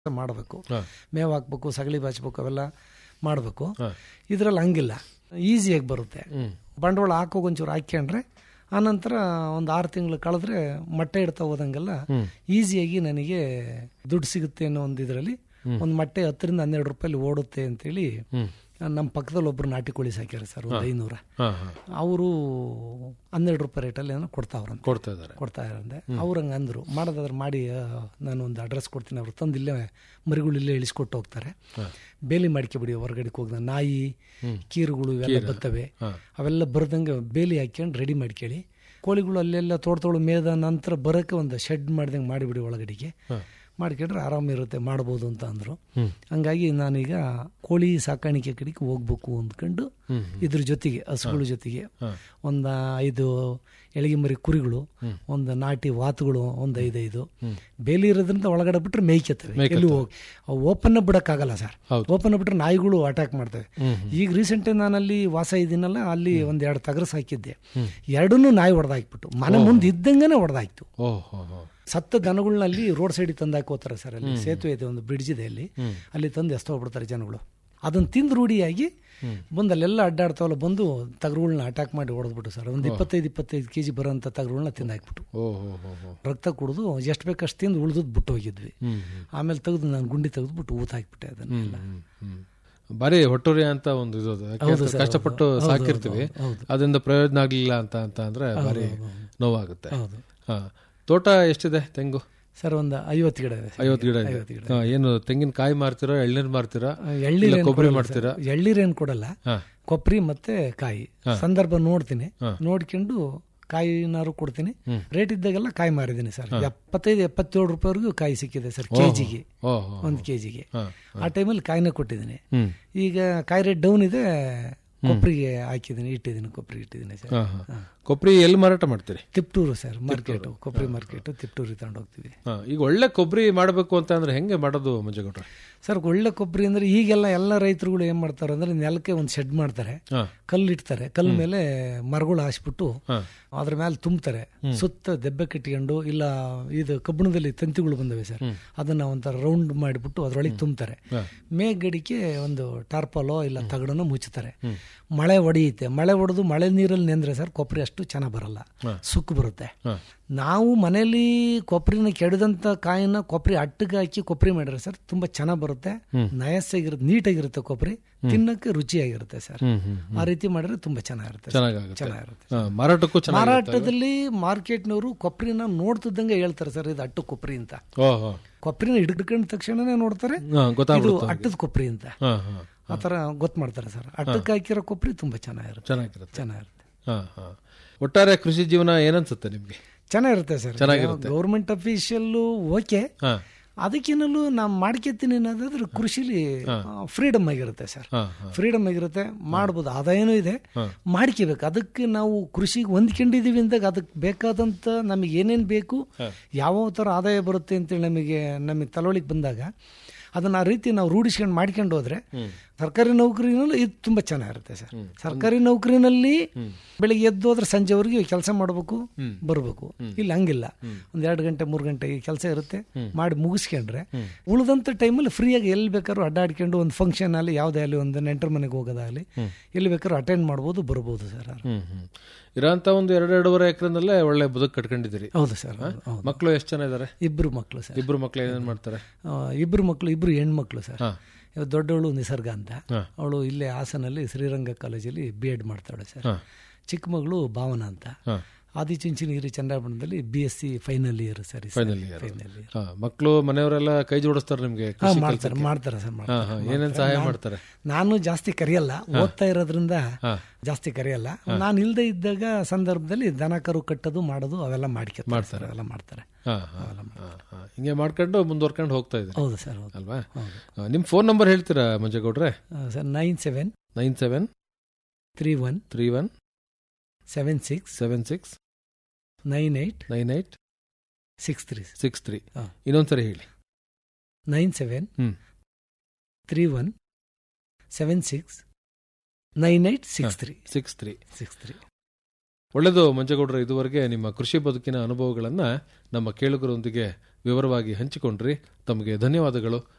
ಮಾಡಬೇಕು ಹಾ. ಮೇವು ಹಾಕ್ಬೇಕು ಸಗಳಿ ಬಾಚ್ಬೇಕು ಅವೆಲ್ಲ ಮಾಡಬೇಕು ಹಾ. ಇದರಲ್ಲಿ ಹಂಗಿಲ್ಲ ಈಸಿಯಾಗಿ ಬರುತ್ತೆ ಹ್ಮ್ ಬಂಡವಾಳ ಹಾಕೋಗಿ ಒಂಚೂರು ಹಾಕ್ಯಂಡ್ರೆ ಆನಂತರ ಒಂದು ಆರು ತಿಂಗಳು ಕಳೆದ್ರೆ ಮೊಟ್ಟೆ ಇಡ್ತಾ ಹೋದಂಗೆಲ್ಲ ಹ್ಮ್. ಈಸಿಯಾಗಿ ನನಗೆ ದುಡ್ಡು ಸಿಗುತ್ತೆ ಅನ್ನೋ ಒಂದು ಇದರಲ್ಲಿ ಒಂದು ಮೊಟ್ಟೆ ಹತ್ತರಿಂದ ಹನ್ನೆರಡು ರೂಪಾಯಿ ಓಡುತ್ತೆ ಅಂತೇಳಿ ಹ್ಮ್ ನಮ್ಮ ಪಕ್ಕದಲ್ಲಿ ಒಬ್ರು ನಾಟಿ ಕೋಳಿ ಸಾಕ್ಯಾರ ಸರ್ ಒಂದು ಐನೂರ ಹಾ ಹಾ ಅವರು ಹನ್ನೆರಡು ರೂಪಾಯಿ ರೇಟಲ್ಲಿ ಏನೋ ಕೊಡ್ತಾವ್ರಂತೆ ಕೊಡ್ತಾ ಇದ್ದಾರೆ ಕೊಡ್ತಾ ಇರಂತೆ ಅವ್ರು ಹಂಗೆ ಅಂದರು ಮಾಡೋದಾದ್ರೆ ಮಾಡಿ ಆ, ನಾನು ಒಂದು ಅಡ್ರೆಸ್ ಕೊಡ್ತೀನಿ ಅವ್ರು ತಂದು ಇಲ್ಲೇ ಮರಿಗಳು ಇಲ್ಲೇ ಇಳಿಸ್ಕೊಟ್ಟು ಹೋಗ್ತಾರೆ ಬೇಲಿ ಮಾಡ್ಕೊಬಿಡಿ ಹೊರಗಡೆಗೆ ಹೋಗಿ ನಾಯಿ ಕೀರುಗಳು ಇವೆಲ್ಲ ಬರ್ತವೆ ಹಾ. ಅವೆಲ್ಲ ಬರ್ದಂಗೆ ಬೇಲಿ ಹಾಕ್ಯಂಡು ರೆಡಿ ಮಾಡ್ಕೊಳ್ಳಿ ಕೋಳಿಗಳು ಅಲ್ಲೆಲ್ಲ ತೋಟ ತೋಳು ಮೇದ ನಂತರ ಬರೋಕ್ಕೆ ಒಂದು ಶೆಡ್ ಮಾಡ್ದಂಗೆ ಮಾಡಿಬಿಡಿ ಒಳಗಡೆಗೆ ಹಾ. ಮಾಡ್ಕೊಂಡ್ರೆ ಆರಾಮಿರುತ್ತೆ ಮಾಡ್ಬೋದು ಅಂತ ಅಂದರು ಹ್ಮ್. ಹಂಗಾಗಿ ನಾನೀಗ ಕೋಳಿ ಸಾಕಾಣಿಕೆ ಕಡೆಗೆ ಹೋಗ್ಬೇಕು ಅಂದ್ಕೊಂಡು ಹ್ಮ್. ಇದ್ರ ಜೊತೆಗೆ ಹಸುಗಳ ಜೊತೆಗೆ ಹಾ. ಒಂದು ಐದು ಎಳಗಿ ಮರಿ ಕುರಿಗಳು ಒಂದು ನಾಟಿ ವಾತುಗಳು ಒಂದು ಐದೈದು ಬೇಲಿ ಇರೋದ್ರಿಂದ ಒಳಗಡೆ ಬಿಟ್ರೆ ಮೇಯ್ಕತ್ತವೆ ಎಲ್ಲಿ ಹೋಗಿ ಓಪನ್ ಬಿಡಕ್ಕಾಗಲ್ಲ ಸರ್ ಹೌದು. ಓಪನ್ ಬಿಟ್ರೆ ನಾಯಿಗಳು ಅಟ್ಯಾಕ್ ಮಾಡ್ತವೆ ಹ್ಮ್. ಈಗ ರೀಸೆಂಟ್ ನಾನು ಅಲ್ಲಿ ವಾಸ ಇದ್ದೀನಲ್ಲ ಅಲ್ಲಿ ಒಂದ್ ಎರಡು ತಗರಸ್ ಹಾಕಿದ್ದೆ ಎರಡನ್ನೂ ನಾಯಿ ಹೊಡೆದಾಕ್ಬಿಟ್ಟು ಮನೆ ಮುಂದೆ ಇದ್ದಂಗೆನೆ ಹೊಡೆದಾಯ್ತು ಓ ಹೋ ಹೋ ಸತ್ತ ದನಗಳನ್ನಲ್ಲಿ ರೋಡ್ ಸೈಡ್ ತಂದು ಹಾಕೋತಾರೆ ಸರ್ ಅಲ್ಲಿ ಸೇತುವೆ ಇದೆ ಒಂದು ಬ್ರಿಡ್ಜ್ ಇದೆ ಅಲ್ಲಿ ಅಲ್ಲಿ ತಂದು ಎಸ್ತೋಗ್ಬಿಡ್ತಾರೆ ಜನಗಳು ಅದನ್ನ ತಿಂದು ರೂಢಿಯಾಗಿ ಬಂದು ಅಲ್ಲೆಲ್ಲ ಅಡ್ಡಾಡ್ತಾವಲ್ಲ ಬಂದು ತಗರುಗಳನ್ನ ಅಟ್ಯಾಕ್ ಮಾಡಿ ಹೊಡೆದ್ಬಿಟ್ಟು ಸರ್ ಒಂದು ಇಪ್ಪತ್ತೈದು ಇಪ್ಪತ್ತೈದು ಕೆ ಜಿ ಬರೋಂಥ ತಗರುಗಳನ್ನ ತಿಂದಾಕ್ಬಿಟ್ಟು ಓ ಹೋ ಹೋ ಹೋ ರಕ್ತ ಕುಡಿದು ಎಷ್ಟು ಬೇಕಷ್ಟು ತಿಂದು ಉಳಿದದ್ದು ಬಿಟ್ಟು ಹೋಗಿದ್ವಿ ಹ್ಮ್ ಹ್ಮ್ ಆಮೇಲೆ ತೆಗೆದು ನಾನು ಗುಂಡಿ ತೆಗೆದ್ಬಿಟ್ಟು ಊತ ಹಾಕ್ಬಿಟ್ಟೆ ಅದನ್ನೆಲ್ಲ ಹ್ಮ್, ಹ್ಮ್. ಬಾರಿ ಹೊಟ್ಟುರಿ ಅಂತ ಒಂದು ಇದು ಅದು. ಯಾಕೆ ಅಂತ ಕಷ್ಟಪಟ್ಟು ಸಾಕಿರ್ತೀವಿ ಅದರಿಂದ ಪ್ರಯೋಜನ ಆಗ್ಲಿಲ್ಲ ಅಂತ ಅಂತ ಅಂದ್ರೆ ಬಾರಿ ನೋವಾಗುತ್ತೆ ಹೌದು ಹಾ ತೋಟ ಎಷ್ಟಿದೆ ತೆಂಗು ಸರ್ ಒಂದು ಐವತ್ತು ಗಿಡ ಇದೆ ಸರ್. ಐವತ್ತು ಗಿಡ ಇದೆ ಐವತ್ತು ಗಿಡ ಹಾ, ಏನು ತೆಂಗಿನ ಕಾಯಿ ಮಾರ್ತೀರಾ ಎಳ್ನೀರ್ ಮಾರ್ತೀರಾ ಎಳ್ನೀರು ಇಲ್ಲ ಏನ್ ಕೊಬ್ಬರಿ ಕೊಡಲ್ಲ ಮಾಡ್ತೀರಾ ಸರ್. ಎಳ್ನೀರೇನ್ ಕೊಡಲ್ಲ ಹಾ ಕೊಬ್ಬರಿ ಮತ್ತೆ ಕಾಯಿ ಸಂದರ್ಭ ನೋಡ್ತೀನಿ ನೋಡ್ಕೊಂಡು ಕಾಯಿನಾರು ಕೊಡ್ತೀನಿ ರೇಟ್ ಇದ್ದಾಗೆಲ್ಲ ಕಾಯಿ ಮಾರಿದ್ದೀನಿ ಸರ್ ಎಪ್ಪತ್ತೈದು ಎಪ್ಪತ್ತೇಳು ರೂಪಾಯಿವರೆಗೂ ಕಾಯಿ ಸಿಕ್ಕಿದೆ ಸರ್ ಕೆಜಿಗೆ ಓ ಹೋ ಒಂದು ಕೆಜಿಗೆ ಹಾ ಆ ಟೈಮಲ್ಲಿ ಕಾಯಿನ ಕೊಟ್ಟಿದ್ದೀನಿ ಹ್ಮ್ ಈಗ ಕಾಯಿ ರೇಟ್ ಡೌನ್ ಇದೆ ಕೊಬ್ಬರಿಗೆ ಹಾಕಿದ್ದೀನಿ ಇಟ್ಟಿದ್ದೀನಿ ಕೊಬ್ಬರಿ ಇಟ್ಟಿದ್ದೀನಿ ಸರ್ ಹಾ ಹಾ ಕೊಬ್ಬರಿ ಎಲ್ಲಿ ಮಾರಾಟ ಮಾಡ್ತೀರಿ ತಿಪ್ಟೂರು ಸರ್ ಮಾರ್ಕೆಟು ಕೊಬ್ಬರಿ ಮಾರ್ಕೆಟು ತಿಪ್ಟೂರಿಗೆ ತಗೊಂಡು ಹೋಗ್ತೀವಿ ಹಾ ಈಗ ಒಳ್ಳೆ ಕೊಬ್ಬರಿ ಮಾಡಬೇಕು ಅಂತ ಅಂದ್ರೆ ಹೆಂಗೆ ಮಾಡೋದು ಮಂಜುಗೌಡ್ರೆ ಸರ್ ಒಳ್ಳೆ ಕೊಬ್ಬರಿ ಅಂದ್ರೆ ಈಗೆಲ್ಲ ಎಲ್ಲ ರೈತರುಗಳು ಏನ್ ಮಾಡ್ತಾರೆ ಅಂದ್ರೆ ನೆಲಕ್ಕೆ ಒಂದು ಶೆಡ್ ಮಾಡ್ತಾರೆ ಹಾ ಕಲ್ಲು ಇಡ್ತಾರೆ ಕಲ್ಲು ಮೇಲೆ ಮರಗಳು ಹಾಸ್ಬಿಟ್ಟು ಹಾ ಅದ್ರ ಮೇಲೆ ತುಂಬ್ತಾರೆ ಸುತ್ತ ದೆಬ್ಬೆ ಕಟ್ಕೊಂಡು ಇಲ್ಲ ಇದು ಕಬ್ಬಿಣದಲ್ಲಿ ತಂತಿಗಳು ಬಂದವೆ ಸರ್ ಅದನ್ನ ಒಂಥರ ರೌಂಡ್ ಮಾಡಿಬಿಟ್ಟು ಅದ್ರೊಳಗೆ ತುಂಬ್ತಾರೆ ಮೇಲ್ಗಡಿಕೆ ಒಂದು ಟಾರ್ಪಲೋ ಇಲ್ಲ ತಗಡನೋ ಮುಚ್ಚುತ್ತಾರೆ ಮಳೆ ಹೊಡೆಯುತ್ತೆ ಮಳೆ ಹೊಡೆದು ಮಳೆ ನೀರಲ್ಲಿ ನೆಂದ್ರೆ ಸರ್ ಕೊಬ್ಬರಿ ಅಷ್ಟು ಚೆನ್ನಾಗಿ ಬರಲ್ಲ ಸುಕ್ಕು ಬರುತ್ತೆ ಹಾ ನಾವು ಮನೇಲಿ ಕೊಬ್ಬರಿನ ಕೆಡದಂತ ಕಾಯಿನ ಕೊಬ್ಬರಿ ಅಟ್ಟಿಗೆ ಹಾಕಿ ಕೊಬ್ಬರಿ ಮಾಡಿದ್ರೆ ಸರ್ ತುಂಬಾ ಚೆನ್ನಾಗಿ ಬರುತ್ತೆ ನಯಸ್ಸಾಗಿರುತ್ತೆ ನೀಟಾಗಿರುತ್ತೆ ಕೊಬ್ಬರಿ ತಿನ್ನಕ್ಕೆ ರುಚಿಯಾಗಿರುತ್ತೆ ಸರ್ ಹ್ಮ್ ಹ್ಮ್ ಆ ರೀತಿ ಮಾಡಿದ್ರೆ ತುಂಬಾ ಚೆನ್ನಾಗಿರುತ್ತೆ ಸರ್. ಚೆನ್ನಾಗಾಗುತ್ತೆ ಚೆನ್ನಾಗಿರುತ್ತೆ ಹಾ, ಮಾರಾಟಕ್ಕೂ ಚೆನ್ನಾಗಿ ಮಾರಾಟದಲ್ಲಿ ಮಾರ್ಕೆಟ್ನವರು ಕೊಬ್ಬರಿನ ನೋಡ್ತಿದ್ದಂಗೆ ಹೇಳ್ತಾರೆ ಸರ್ ಇದು ಅಟ್ಟು ಕೊಬ್ಬರಿ ಅಂತ ಓ ಹೋ ಕೊಬ್ಬರಿನ ಹಿಡ್ಕೊಂಡ ತಕ್ಷಣನೇ ನೋಡ್ತಾರೆ ಹಾ ಇದು ಗೊತ್ತಾಗ್ಬಿಡುತ್ತೆ ಅಟ್ಟದ ಕೊಬ್ಬರಿ ಅಂತ ಹಾ ಹಾ ಆ ಥರ ಗೊತ್ತು ಮಾಡ್ತಾರೆ ಸರ್ ಅಟ್ಟಕ್ಕೆ ಹಾಕಿರೋ ಕೊಬ್ಬರಿ ತುಂಬಾ ಚೆನ್ನಾಗಿರುತ್ತೆ ಚೆನ್ನಾಗಿರುತ್ತೆ ಚೆನ್ನಾಗಿರುತ್ತೆ ಹಾ ಹಾ ಒಟ್ಟಾರೆ ಕೃಷಿ ಜೀವನ ಏನನ್ಸುತ್ತೆ ನಿಮ್ಗೆ ಚೆನ್ನಾಗಿರುತ್ತೆ ಸರ್ ಚೆನ್ನಾಗಿರುತ್ತೆ. ಗೌರ್ಮೆಂಟ್ ಅಫಿಷಿಯಲ್ಲು ಓಕೆ ಹಾ ಅದಕ್ಕಿನ್ನಲು ನಾವು ಮಾಡ್ಕೊತೀನಿ ಅನ್ನೋದಾದ್ರೆ ಕೃಷಿಲಿ ಫ್ರೀಡಮ್ ಆಗಿರುತ್ತೆ ಸರ್ ಹಾ ಹಾ ಫ್ರೀಡಮ್ ಆಗಿರುತ್ತೆ ಮಾಡ್ಬೋದು ಆದಾಯನೂ ಇದೆ ಮಾಡ್ಕೋಬೇಕು ಅದಕ್ಕೆ ನಾವು ಕೃಷಿಗೆ ಹೊಂದ್ಕೊಂಡಿದೀವಿ ಅಂದಾಗ ಅದಕ್ಕೆ ಬೇಕಾದಂತ ನಮಗೆ ಏನೇನು ಬೇಕು ಯಾವ ಥರ ಆದಾಯ ಬರುತ್ತೆ ಅಂತೇಳಿ ನಮಗೆ ನಮಗೆ ತಲವಳಿಗೆ ಬಂದಾಗ ಅದನ್ನ ಆ ರೀತಿ ನಾವು ರೂಢಿಸ್ಕೊಂಡು ಮಾಡ್ಕೊಂಡು ಹೋದ್ರೆ ಸರ್ಕಾರಿ ನೌಕರಿನಲ್ಲೂ ಇದು ತುಂಬಾ ಚೆನ್ನಾಗಿರುತ್ತೆ ಸರ್ ಸರ್ಕಾರಿ ನೌಕರಿನಲ್ಲಿ ಬೆಳಿಗ್ಗೆ ಎದ್ದು ಹೋದ್ರೆ ಸಂಜೆವರೆಗೆ ಕೆಲಸ ಮಾಡಬೇಕು ಬರಬೇಕು ಇಲ್ಲಿ ಹಂಗಿಲ್ಲ ಒಂದ್ ಎರಡು ಗಂಟೆ ಮೂರು ಗಂಟೆಗೆ ಕೆಲಸ ಇರುತ್ತೆ ಮಾಡಿ ಮುಗಿಸ್ಕೊಂಡ್ರೆ ಉಳಿದಂತ ಟೈಮಲ್ಲಿ ಫ್ರೀಯಾಗಿ ಎಲ್ಲಿ ಬೇಕಾದ್ರೂ ಅಡ್ಡಾಡ್ಕೊಂಡು ಒಂದು ಫಂಕ್ಷನ್ ಅಲ್ಲಿ ಯಾವುದೇ ಅಲ್ಲಿ ಒಂದು ನೆಂಟರ ಮನೆಗೆ ಹೋಗೋದಾಗಲಿ ಎಲ್ಲಿ ಬೇಕಾದ್ರೂ ಅಟೆಂಡ್ ಮಾಡ್ಬೋದು ಬರ್ಬೋದು ಸರ್ ಹ್ಮ್ ಹ್ಮ್ ಇರೋಂತ ಒಂದು ಎರಡು ಎರಡೂವರೆ ಎಕರೆನಲ್ಲೇ ಒಳ್ಳೆ ಬದುಕು ಕಟ್ಕೊಂಡಿದ್ದೀರಿ ಹೌದು ಸರ್ ಹೌದು, ಹೌದು ಮಕ್ಕಳು ಎಷ್ಟು ಜನ ಇದಾರೆ ಇಬ್ರು ಮಕ್ಕಳು ಸರ್ ಇಬ್ರು ಮಕ್ಳು ಏನೇನ್ ಮಾಡ್ತಾರೆ ಆ, ಇಬ್ರು ಮಕ್ಕಳು ಇಬ್ರು ಹೆಣ್ಮಕ್ಳು ಸರ್ ಹಾ ಇವಾಗ ದೊಡ್ಡವಳು ನಿಸರ್ಗ ಅಂತ ಹಾ. ಅವಳು ಇಲ್ಲೇ ಹಾಸನಲ್ಲಿ ಶ್ರೀರಂಗ ಕಾಲೇಜಲ್ಲಿ ಬಿ ಎಡ್ ಮಾಡ್ತಾಳೆ ಸರ್ ಹಾ ಚಿಕ್ಕ ಮಗಳು ಭಾವನಾ ಅಂತ ಹಾ ಆದಿಚುಂಚನಗಿರಿ ಚಂದ್ರಾಪುರದಲ್ಲಿ B S C final year sir final year final year ಹಾ ಮಕ್ಕಳು ಮನೆಯವರೆಲ್ಲ ಕೈ ಜೋಡಿಸ್ತಾರೆ ನಿಮ್ಗೆ ಹಾ ಕೃಷಿ ಮಾಡ್ತಾರೆ ಮಾಡ್ತಾರೆ ಸರ್ ಹಾ ಮಾಡ್ತಾರೆ ಹಾ ಏನೇನ್ ಸಹಾಯ ಮಾಡ್ತಾರೆ ನಾನು ಜಾಸ್ತಿ ಕರೆಯಲ್ಲ ಓದ್ತಾ ಇರೋದ್ರಿಂದ ಹಾ. ಜಾಸ್ತಿ ಕರೆಯಲ್ಲ ನಾನು ಇಲ್ಲದೆ ಇದ್ದಾಗ ಸಂದರ್ಭದಲ್ಲಿ ದನ ಕರು ಕಟ್ಟೋದು ಮಾಡೋದು ಅವೆಲ್ಲ ಮಾಡ್ಕೊತಾರೆ ಸರ್ ಅವೆಲ್ಲ ಮಾಡ್ತಾರೆ ಹಾ ಹಾ ಹಾ, ಹಾ. ಹಿಂಗೆ ಮಾಡ್ಕೊಂಡು ಮುಂದುವರ್ಕೊಂಡು ಹೋಗ್ತಾ ಇದ್ದೀರಿ ಹೌದು ಸರ್ ಹೌದು ಅಲ್ವಾ ಹಾ, ನಿಮ್ ಫೋನ್ ನಂಬರ್ ಹೇಳ್ತೀರಾ ಮಂಜೇಗೌಡ್ರೆ sir nine seven nine seven three one three one seven six seven six nine eight nine eight six three six three ಹಾ. ಇನ್ನೊಂದ್ಸರಿ ಹೇಳಿ nine seven hmm. Three one seven six nine eight six three six three six three ಒಳ್ಳೆಯದು ಮಂಜೇಗೌಡ್ರೆ ಇದುವರೆಗೆ ನಿಮ್ಮ ಕೃಷಿ ಬದುಕಿನ ಅನುಭವಗಳನ್ನ ನಮ್ಮ ಕೇಳುಗರೊಂದಿಗೆ ವಿವರವಾಗಿ ಹಂಚಿಕೊಂಡ್ರಿ ತಮಗೆ ಧನ್ಯವಾದಗಳು